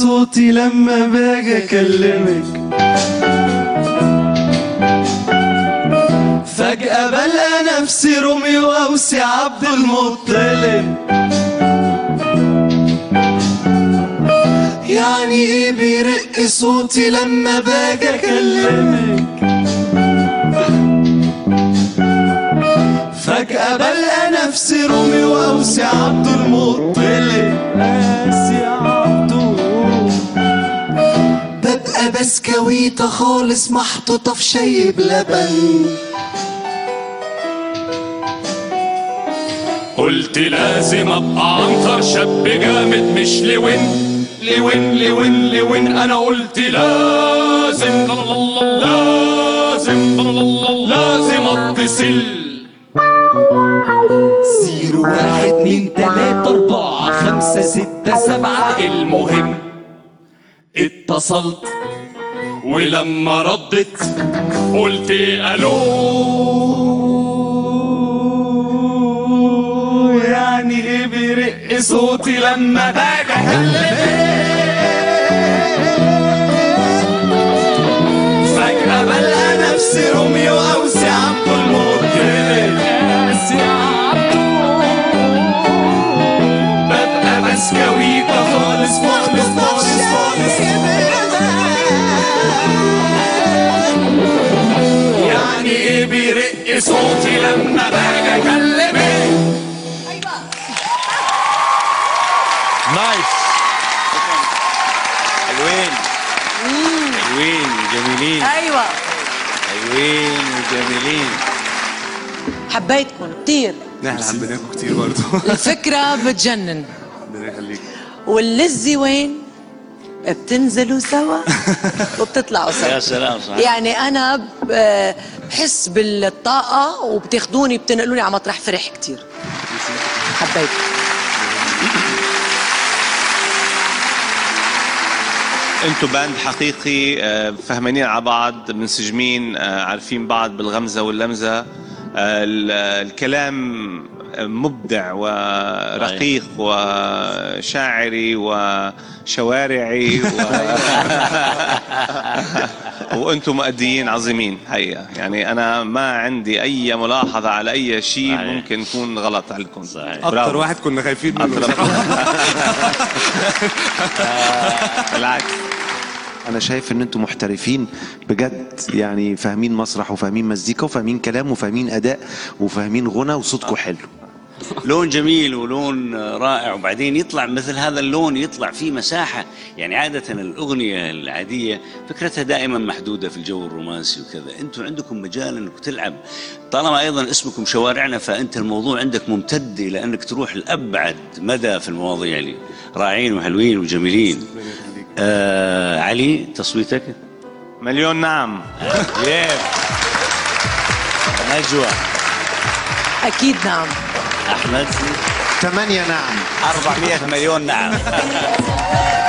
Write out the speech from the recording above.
صوتي لما باجي اكلمك فجأة بلقى نفسي روميو أوسي عبد المطلب يعني ايه بيرق صوتي لما باجي اكلمك فجأة بلقى نفسي روميو أوسي عبد المطلب قاسي عبده ببقى بسكويتة خالص محطوطة في شاي بلبن قلت لازم ابقى عنتر شاب جامد مش لوين لوين لوين لوين انا قلت لازم لازم لازم اتصل زيرو واحد اتنين تلاتة أربعة خمسة ستة سبعة المهم اتصلت ولما ردت قلت الو يعني ايه بيرق صوتي لما باجي فجأة بلقى نفسي روميو أوسي عبد المطلب قاسي عبده ببقى بسكويتة خالص خالص خالص خالص يعني ايه بيرق صوتي لما باجي اكلمك نايس حلوين حلوين وجميلين ايوه حلوين وجميلين حبيتكم كثير نحن حبيناكم كتير برضه الفكره بتجنن ربنا يخليك واللذة وين؟ بتنزلوا سوا وبتطلعوا سوا يا سلام صح يعني انا ب- بحس بالطاقه وبتاخدوني بتنقلوني على مطرح فرح كثير حبيت انتوا باند حقيقي آه، فهمانين على بعض منسجمين آه، عارفين بعض بالغمزه واللمزه آه، ال- الكلام مبدع ورقيق وشاعري وشوارعي و... وانتم مؤديين عظيمين حقيقه يعني انا ما عندي اي ملاحظه على اي شيء صحيح. ممكن يكون غلط عليكم صحيح. اكتر برافو. واحد كنا خايفين منه بالعكس انا شايف ان انتم محترفين بجد يعني فاهمين مسرح وفاهمين مزيكا وفاهمين كلام وفاهمين اداء وفاهمين غنى وصوتكم حلو لون جميل ولون رائع وبعدين يطلع مثل هذا اللون يطلع فيه مساحة يعني عادة الأغنية العادية فكرتها دائما محدودة في الجو الرومانسي وكذا أنتم عندكم مجال أنك تلعب طالما أيضا اسمكم شوارعنا فأنت الموضوع عندك ممتد إلى أنك تروح لأبعد مدى في المواضيع اللي راعين وحلوين وجميلين آه علي تصويتك مليون نعم نجوى اكيد نعم أحمد ثمانية نعم 400 مليون نعم